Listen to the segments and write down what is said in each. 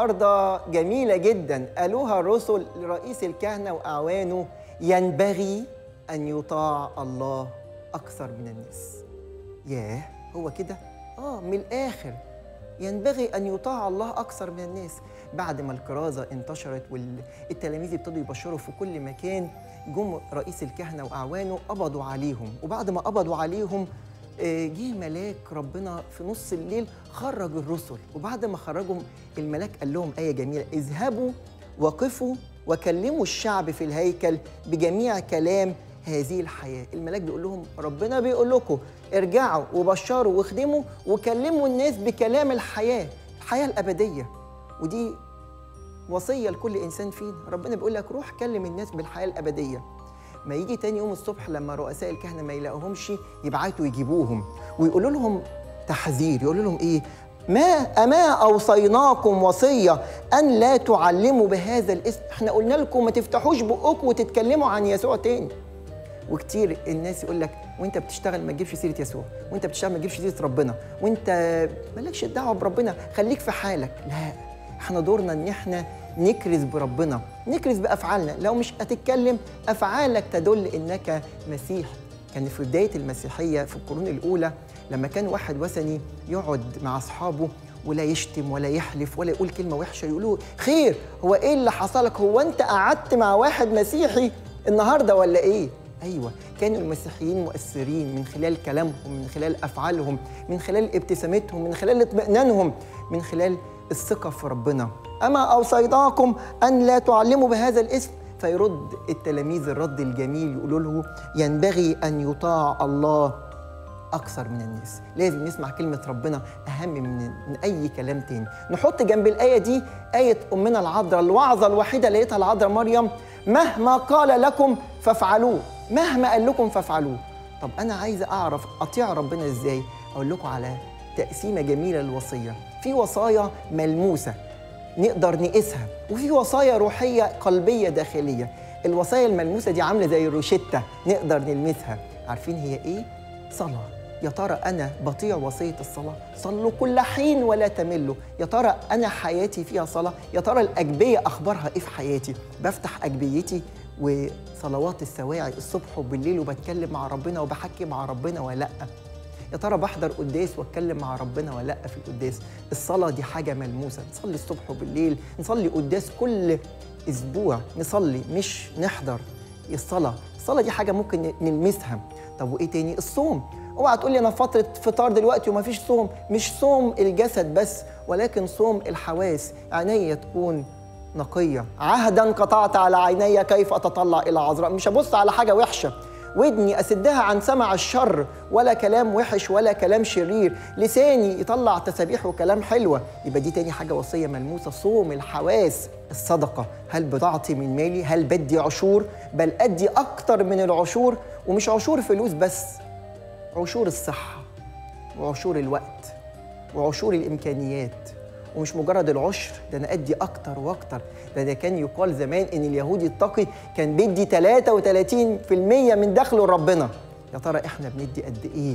النهارده جميله جدا قالوها الرسل لرئيس الكهنه واعوانه ينبغي ان يطاع الله اكثر من الناس ياه هو كده اه من الاخر ينبغي ان يطاع الله اكثر من الناس بعد ما الكرازه انتشرت والتلاميذ ابتدوا يبشروا في كل مكان جم رئيس الكهنه واعوانه قبضوا عليهم وبعد ما قبضوا عليهم آه، جه ملاك ربنا في نص الليل خرج الرسل وبعد ما خرجهم الملاك قال لهم آية جميلة اذهبوا وقفوا وكلموا الشعب في الهيكل بجميع كلام هذه الحياة الملاك بيقول لهم ربنا بيقول لكم ارجعوا وبشروا واخدموا وكلموا الناس بكلام الحياة الحياة الأبدية ودي وصية لكل إنسان فينا ربنا بيقول لك روح كلم الناس بالحياة الأبدية ما يجي تاني يوم الصبح لما رؤساء الكهنة ما يلاقوهمش يبعتوا يجيبوهم ويقولوا لهم تحذير يقولوا لهم إيه ما أما أوصيناكم وصية أن لا تعلموا بهذا الاسم احنا قلنا لكم ما تفتحوش بقكم وتتكلموا عن يسوع تاني وكتير الناس يقول لك وانت بتشتغل ما تجيبش سيره يسوع وانت بتشتغل ما تجيبش سيره ربنا وانت مالكش دعوه بربنا خليك في حالك لا احنا دورنا ان احنا نكرز بربنا نكرز بافعالنا لو مش هتتكلم افعالك تدل انك مسيح كان في بدايه المسيحيه في القرون الاولى لما كان واحد وثني يقعد مع اصحابه ولا يشتم ولا يحلف ولا يقول كلمه وحشه يقولوا خير هو ايه اللي حصلك هو انت قعدت مع واحد مسيحي النهارده ولا ايه ايوه كانوا المسيحيين مؤثرين من خلال كلامهم من خلال افعالهم من خلال ابتسامتهم من خلال اطمئنانهم من خلال الثقه في ربنا اما اوصيناكم ان لا تعلموا بهذا الاسم فيرد التلاميذ الرد الجميل يقولوا له ينبغي ان يطاع الله اكثر من الناس لازم نسمع كلمه ربنا اهم من من اي كلام تاني نحط جنب الايه دي ايه امنا العذراء الوعظه الوحيده اللي لقيتها العذراء مريم مهما قال لكم فافعلوه مهما قال لكم فافعلوه طب انا عايزه اعرف اطيع ربنا ازاي اقول لكم على تقسيمه جميله للوصيه في وصايا ملموسه نقدر نقيسها وفي وصايا روحيه قلبيه داخليه الوصايا الملموسه دي عامله زي الروشته نقدر نلمسها عارفين هي ايه صلاه يا ترى انا بطيع وصيه الصلاه صلوا كل حين ولا تملوا يا ترى انا حياتي فيها صلاه يا ترى الاجبيه اخبارها ايه في حياتي بفتح اجبيتي وصلوات السواعي الصبح وبالليل وبتكلم مع ربنا وبحكي مع ربنا ولا لا يا ترى بحضر قداس واتكلم مع ربنا ولا لا في القداس الصلاه دي حاجه ملموسه نصلي الصبح وبالليل نصلي قداس كل اسبوع نصلي مش نحضر الصلاه الصلاه دي حاجه ممكن نلمسها طب وايه تاني الصوم اوعى تقول لي انا في فتره فطار دلوقتي ومفيش صوم مش صوم الجسد بس ولكن صوم الحواس عينيا تكون نقيه عهدا قطعت على عيني كيف اتطلع الى عذراء مش هبص على حاجه وحشه ودني اسدها عن سمع الشر ولا كلام وحش ولا كلام شرير لساني يطلع تسابيح وكلام حلوه يبقى دي تاني حاجه وصيه ملموسه صوم الحواس الصدقه هل بتعطي من مالي هل بدي عشور بل ادي اكتر من العشور ومش عشور فلوس بس عشور الصحه وعشور الوقت وعشور الامكانيات ومش مجرد العشر ده انا ادي اكتر واكتر ده ده كان يقال زمان ان اليهودي التقي كان بيدي 33% من دخله لربنا يا ترى احنا بندي قد ايه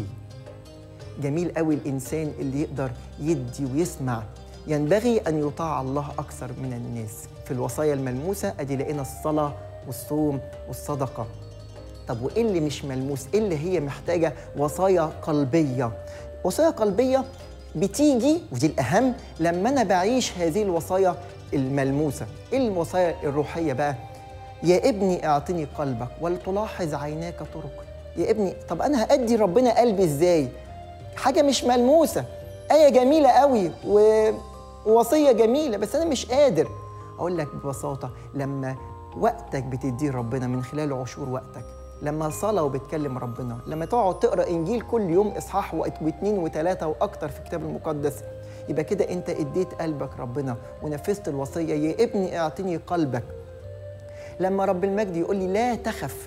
جميل قوي الانسان اللي يقدر يدي ويسمع ينبغي ان يطاع الله اكثر من الناس في الوصايا الملموسه ادي لقينا الصلاه والصوم والصدقه طب وايه اللي مش ملموس ايه اللي هي محتاجه وصايا قلبيه وصايا قلبيه بتيجي ودي الاهم لما انا بعيش هذه الوصايا الملموسه ايه الوصايا الروحيه بقى يا ابني اعطني قلبك ولتلاحظ عيناك طرقي يا ابني طب انا هادي ربنا قلبي ازاي حاجه مش ملموسه ايه جميله قوي و... ووصيه جميله بس انا مش قادر اقول لك ببساطه لما وقتك بتديه ربنا من خلال عشور وقتك لما صلاة وبتكلم ربنا لما تقعد تقرا انجيل كل يوم اصحاح واثنين وثلاثه واكتر في الكتاب المقدس يبقى كده انت اديت قلبك ربنا ونفذت الوصيه يا ابني اعطني قلبك لما رب المجد يقول لي لا تخف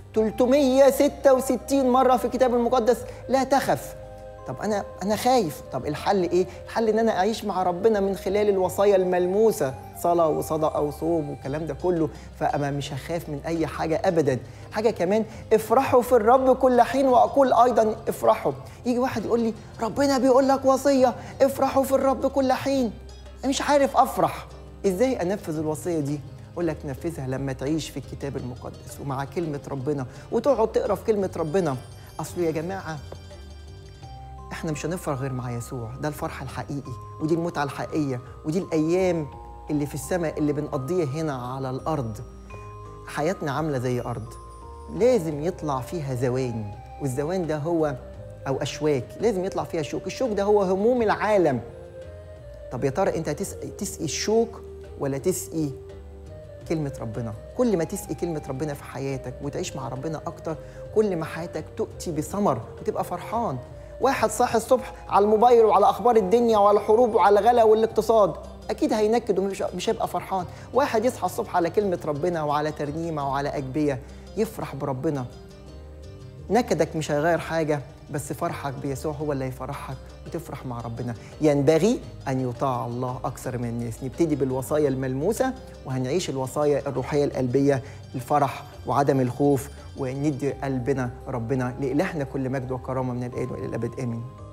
366 مره في الكتاب المقدس لا تخف طب انا انا خايف طب الحل ايه الحل ان انا اعيش مع ربنا من خلال الوصايا الملموسه صلاه وصدقه وصوم والكلام ده كله فانا مش هخاف من اي حاجه ابدا حاجه كمان افرحوا في الرب كل حين واقول ايضا افرحوا يجي واحد يقول لي ربنا بيقول لك وصيه افرحوا في الرب كل حين أنا مش عارف افرح ازاي انفذ الوصيه دي اقول لك نفذها لما تعيش في الكتاب المقدس ومع كلمه ربنا وتقعد تقرا في كلمه ربنا اصل يا جماعه احنا مش هنفرح غير مع يسوع ده الفرح الحقيقي ودي المتعه الحقيقيه ودي الايام اللي في السماء اللي بنقضيها هنا على الارض حياتنا عامله زي ارض لازم يطلع فيها زوان والزوان ده هو او اشواك لازم يطلع فيها شوك الشوك ده هو هموم العالم طب يا ترى انت هتسقي تسقي الشوك ولا تسقي كلمة ربنا كل ما تسقي كلمة ربنا في حياتك وتعيش مع ربنا أكتر كل ما حياتك تؤتي بثمر وتبقى فرحان واحد صاحي الصبح على الموبايل وعلى أخبار الدنيا وعلى الحروب وعلى الغلا والاقتصاد أكيد هينكد ومش مش هيبقى فرحان واحد يصحى الصبح على كلمة ربنا وعلى ترنيمة وعلى أجبية يفرح بربنا نكدك مش هيغير حاجة بس فرحك بيسوع هو اللي هيفرحك وتفرح مع ربنا ينبغي أن يطاع الله أكثر من الناس نبتدي بالوصايا الملموسة وهنعيش الوصايا الروحية القلبية الفرح وعدم الخوف وندي قلبنا ربنا لإلهنا كل مجد وكرامة من الآن وإلى الأبد آمين